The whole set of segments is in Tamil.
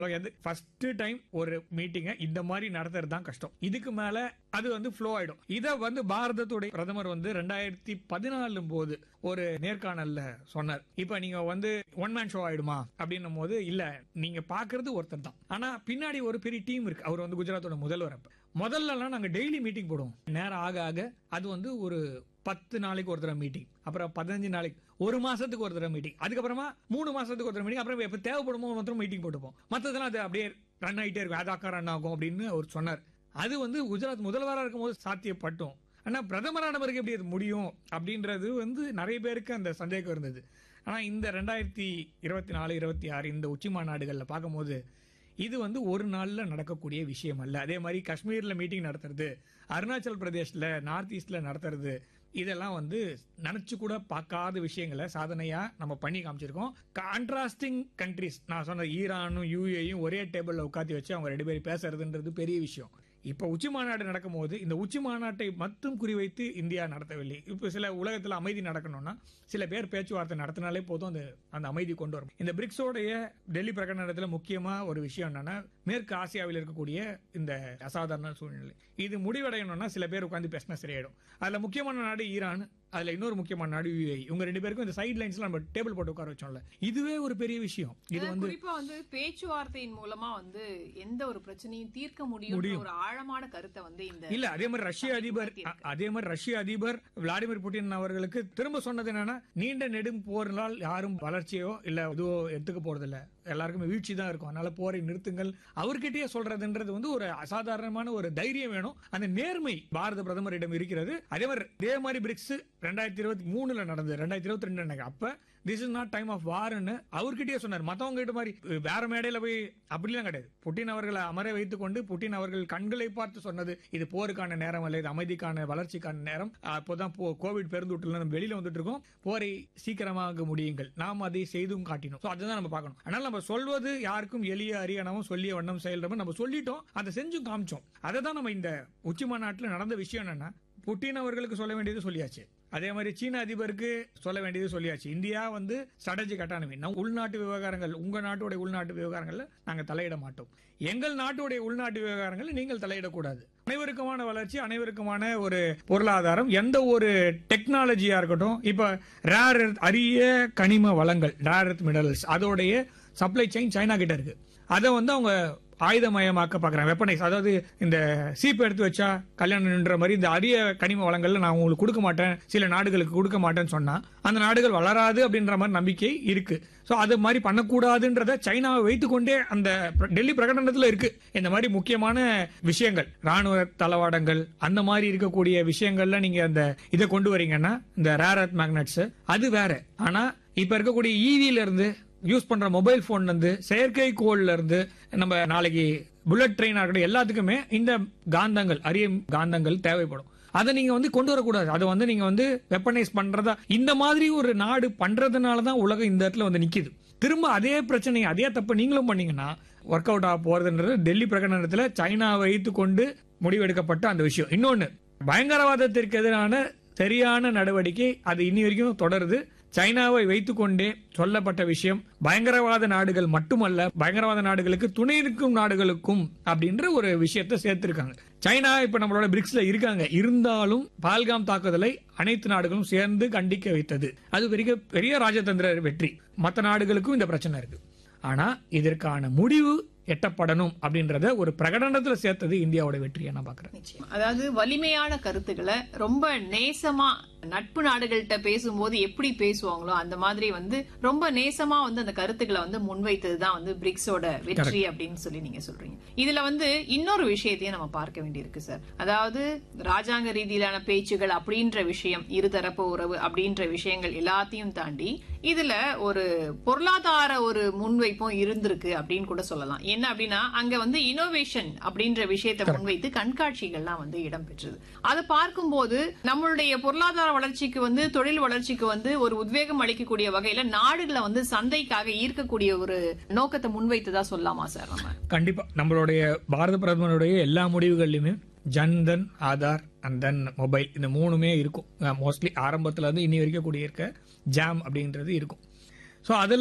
ஃபர்ஸ்ட் டைம் ஒரு மீட்டிங்கை இந்த மாதிரி நடத்துறது தான் கஷ்டம் இதுக்கு மேல அது வந்து ஃப்ளோ ஆயிடும் இத வந்து பாரதத்துடைய பிரதமர் வந்து ரெண்டாயிரத்தி பதினாலு போது ஒரு நேர்காணல்ல சொன்னார் இப்ப நீங்க வந்து ஒன் மேன் ஷோ ஆயிடுமா அப்படின்னும் போது இல்ல நீங்க பாக்குறது ஒருத்தர் தான் ஆனா பின்னாடி ஒரு பெரிய டீம் இருக்கு அவர் வந்து குஜராத்தோட முதல்வர் அப்ப முதல்லலாம் நாங்க டெய்லி மீட்டிங் போடுவோம் நேரம் ஆக ஆக அது வந்து ஒரு பத்து நாளைக்கு ஒரு தடவை மீட்டிங் அப்புறம் பதினஞ்சு நாளைக்கு ஒரு மாசத்துக்கு ஒரு தடவை மீட்டிங் அதுக்கப்புறமா மூணு மாசத்துக்கு ஒரு தடவை மீட்டிங் அப்புறம் எப்ப தேவைப்படுமோ மாத்திரம் மீட்டிங் போட்டுப்போம் மத்ததெல்லாம் அது அப்படியே ரன் ஆகிட்டே இருக்கும் அதாக்கா ரன் ஆகும் அப்படின்னு அவர் சொன்னார் அது வந்து குஜராத் முதல்வராக இருக்கும்போது சாத்தியப்பட்டோம் ஆனா பிரதமரான பிறகு எப்படி அது முடியும் அப்படின்றது வந்து நிறைய பேருக்கு அந்த சந்தேகம் இருந்தது ஆனா இந்த ரெண்டாயிரத்தி இருபத்தி நாலு இருபத்தி ஆறு இந்த உச்சி மாநாடுகள்ல பார்க்கும்போது இது வந்து ஒரு நாள்ல நடக்கக்கூடிய விஷயம் அல்ல அதே மாதிரி காஷ்மீர்ல மீட்டிங் நடத்துறது அருணாச்சல் பிரதேஷ்ல நார்த் ஈஸ்ட்ல நடத்துறது இதெல்லாம் வந்து நினைச்சு கூட பார்க்காத விஷயங்களை சாதனையா நம்ம பண்ணி காமிச்சிருக்கோம் கான்ட்ராஸ்டிங் கண்ட்ரிஸ் நான் சொன்ன ஈரானும் யூஏயும் ஒரே டேபிள்ல உட்காந்து வச்சு அவங்க ரெண்டு பேரும் பேசுறதுன்றது பெரிய விஷயம் இப்ப உச்சி மாநாடு நடக்கும்போது இந்த உச்சி மாநாட்டை மட்டும் குறிவைத்து இந்தியா நடத்தவில்லை இப்ப சில உலகத்துல அமைதி நடக்கணும்னா சில பேர் பேச்சுவார்த்தை நடத்தினாலே போதும் அந்த அந்த அமைதி கொண்டு வரும் இந்த பிரிக்ஸோடைய டெல்லி பிரகடனத்துல முக்கியமா ஒரு விஷயம் என்னன்னா மேற்கு ஆசியாவில் இருக்கக்கூடிய இந்த அசாதாரண சூழ்நிலை இது முடிவடையணும்னா சில பேர் உட்காந்து பேசினா சரியாயிடும் அதுல முக்கியமான நாடு ஈரான் அதுல இன்னொரு முக்கியமான நாடு யுஏ இவங்க ரெண்டு பேருக்கும் இந்த சைட் லைன்ஸ்ல நம்ம டேபிள் போட்டு உட்கார வச்சோம்ல இதுவே ஒரு பெரிய விஷயம் இது வந்து குறிப்பா வந்து பேச்சுவார்த்தையின் மூலமா வந்து எந்த ஒரு பிரச்சனையும் தீர்க்க முடியும் ஒரு ஆழமான கருத்தை வந்து இந்த இல்ல அதே மாதிரி ரஷ்ய அதிபர் அ- அதே மாதிரி ரஷ்ய அதிபர் விளாடிமிர் புட்டின் அவர்களுக்கு திரும்ப சொன்னது என்னன்னா நீண்ட நெடும் போரினால் யாரும் வளர்ச்சியோ இல்ல இதுவோ எடுத்துக்க போறது இல்ல எல்லாருக்குமே வீழ்ச்சி தான் இருக்கும் அதனால போரை நிறுத்துங்கள் அவர்கிட்டயே சொல்றதுன்றது வந்து ஒரு அசாதாரணமான ஒரு தைரியம் வேணும் அந்த நேர்மை பாரத பிரதமரிடம் இருக்கிறது அதே மாதிரி அதே மாதிரி பிரிக்ஸ் ரெண்டாயிரத்தி இருபத்தி மூணுல நடந்தது ரெண்டாயிரத்தி இருபத்தி ரெண்டு நினைக்கிறேன் அப்ப this is not time of வார்னு அவர்கிட்டயே சொன்னார் மத்தவங்க கிட்ட மாதிரி வேற மேடையில போய் அப்படிலாம் கிடையாது புட்டின் அவர்களை அமர வைத்துக் கொண்டு புட்டின் அவர்கள் கண்களை பார்த்து சொன்னது இது போருக்கான நேரம் அல்ல இது அமைதிக்கான வளர்ச்சிக்கான நேரம் அப்போதான் போ- கோவிட் பெருந்தொற்றுல நம்ம வெளியில வந்துட்டு இருக்கோம் போரை சீக்கிரமாக முடியுங்கள் நாம் அதை செய்தும் காட்டினோம் So அதுதான் நம்ம பார்க்கணும் ஆனால் நம்ம சொல்வது யாருக்கும் எளிய அரியணமும் சொல்லிய வண்ணம் செயல்றமும் நம்ம சொல்லிட்டோம் அதை செஞ்சும் காமிச்சோம் அதை தான் நம்ம இந்த உச்சி மாநாட்டில் நடந்த விஷயம் என்னன்னா புட்டின் அவர்களுக்கு சொல்ல வேண்டியது சொல்லியாச்சு அதே மாதிரி சீன அதிபருக்கு சொல்ல வேண்டியது சொல்லியாச்சு இந்தியா வந்து ஸ்ட்ராட்டஜிக் அட்டானமி நம்ம உள்நாட்டு விவகாரங்கள் உங்க நாட்டுடைய உள்நாட்டு விவகாரங்கள்ல நாங்க தலையிட மாட்டோம் எங்கள் நாட்டுடைய உள்நாட்டு விவகாரங்களில் நீங்கள் தலையிடக்கூடாது அனைவருக்குமான வளர்ச்சி அனைவருக்குமான ஒரு பொருளாதாரம் எந்த ஒரு டெக்னாலஜியா இருக்கட்டும் இப்ப ரேர் அரிய கனிம வளங்கள் ரேர் மினரல்ஸ் அதோடைய சப்ளை செயின் சைனா கிட்ட இருக்கு அதை வந்து அவங்க ஆயுதமயமாக்க பாக்குறாங்க வெப்பனைஸ் அதாவது இந்த சீப் எடுத்து வச்சா கல்யாணம் நின்ற மாதிரி இந்த அரிய கனிம வளங்கள்ல நான் உங்களுக்கு கொடுக்க மாட்டேன் சில நாடுகளுக்கு கொடுக்க மாட்டேன்னு சொன்னா அந்த நாடுகள் வளராது அப்படின்ற மாதிரி நம்பிக்கை இருக்கு சோ அது மாதிரி பண்ணக்கூடாதுன்றத சைனாவை வைத்துக்கொண்டே அந்த பிர- டெல்லி பிரகடனத்துல இருக்கு இந்த மாதிரி முக்கியமான விஷயங்கள் ராணுவ தளவாடங்கள் அந்த மாதிரி இருக்கக்கூடிய விஷயங்கள்ல நீங்க அந்த இதை கொண்டு வரீங்கன்னா இந்த ரேர் அர்த் மேக்னட்ஸ் அது வேற ஆனா இப்ப இருக்கக்கூடிய ஈவில இருந்து யூஸ் பண்ற மொபைல் போன்ல இருந்து செயற்கைக்கோள்ல இருந்து நம்ம நாளைக்கு புல்லட் ட்ரெயின் இருக்கட்டும் எல்லாத்துக்குமே இந்த காந்தங்கள் அரிய காந்தங்கள் தேவைப்படும் அதை நீங்க வந்து கொண்டு வரக்கூடாது அதை வந்து நீங்க வந்து வெப்பனைஸ் பண்றதா இந்த மாதிரி ஒரு நாடு பண்றதுனால தான் உலகம் இந்த இடத்துல வந்து நிக்குது திரும்ப அதே பிரச்சனை அதே தப்பு நீங்களும் பண்ணீங்கன்னா ஒர்க் அவுட் ஆக போறதுன்றது டெல்லி பிரகடனத்துல சைனாவை வைத்து கொண்டு முடிவெடுக்கப்பட்ட அந்த விஷயம் இன்னொன்னு பயங்கரவாதத்திற்கு எதிரான சரியான நடவடிக்கை அது இன்னி வரைக்கும் தொடருது சைனாவை வைத்துக்கொண்டே சொல்லப்பட்ட விஷயம் பயங்கரவாத நாடுகள் மட்டுமல்ல பயங்கரவாத நாடுகளுக்கு துணை நிற்கும் நாடுகளுக்கும் அப்படின்ற ஒரு விஷயத்தை சேர்த்திருக்காங்க சைனா இப்ப நம்மளோட பிரிக்ஸ்ல இருக்காங்க இருந்தாலும் பால்காம் தாக்குதலை அனைத்து நாடுகளும் சேர்ந்து கண்டிக்க வைத்தது அது பெரிய பெரிய ராஜதந்திர வெற்றி மற்ற நாடுகளுக்கும் இந்த பிரச்சனை இருக்கு ஆனா இதற்கான முடிவு எட்டப்படணும் அப்படின்றத ஒரு பிரகடனத்துல சேர்த்தது இந்தியாவோட வெற்றியை நான் பாக்குறேன் நிச்சயம் அதாவது வலிமையான கருத்துக்களை ரொம்ப நேசமா நட்பு நாடுகள்கிட்ட பேசும்போது எப்படி பேசுவாங்களோ அந்த மாதிரி வந்து ரொம்ப நேசமா வந்து அந்த கருத்துக்களை வந்து முன்வைத்ததுதான் வந்து பிரிக்ஸோட வெற்றி அப்படின்னு சொல்லி நீங்க சொல்றீங்க இதுல வந்து இன்னொரு விஷயத்தையும் நம்ம பார்க்க வேண்டியிருக்கு சார் அதாவது ராஜாங்க ரீதியிலான பேச்சுகள் அப்படின்ற விஷயம் இருதரப்பு உறவு அப்படின்ற விஷயங்கள் எல்லாத்தையும் தாண்டி இதுல ஒரு பொருளாதார ஒரு முன்வைப்பும் இருந்திருக்கு அப்படின்னு கூட சொல்லலாம் என்ன அப்படின்னா அங்க வந்து இனோவேஷன் அப்படின்ற விஷயத்தை முன்வைத்து கண்காட்சிகள்லாம் வந்து இடம்பெற்றது அதை பார்க்கும்போது நம்மளுடைய பொருளாதார வளர்ச்சிக்கு வந்து தொழில் வளர்ச்சிக்கு வந்து ஒரு உத்வேகம் அளிக்கக்கூடிய வகையில நாடுகளை வந்து சந்தைக்காக ஈர்க்கக்கூடிய ஒரு நோக்கத்தை முன்வைத்ததா சொல்லலாமா சார் நம்ம கண்டிப்பா நம்மளுடைய பாரத பிரதமருடைய எல்லா முடிவுகள்லையுமே Jan Dhan Aadhaar and then mobile இந்த மூணுமே இருக்கும் மோஸ்ட்லி ஆரம்பத்துல இருந்து இனி வரைக்கும் கூடிய இருக்க ஜாம் அப்படின்றது இருக்கும் ஸோ அதுல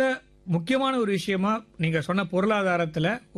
முக்கியமான ஒரு விஷயமா நீங்க சொன்ன பொருளாதாரத்துல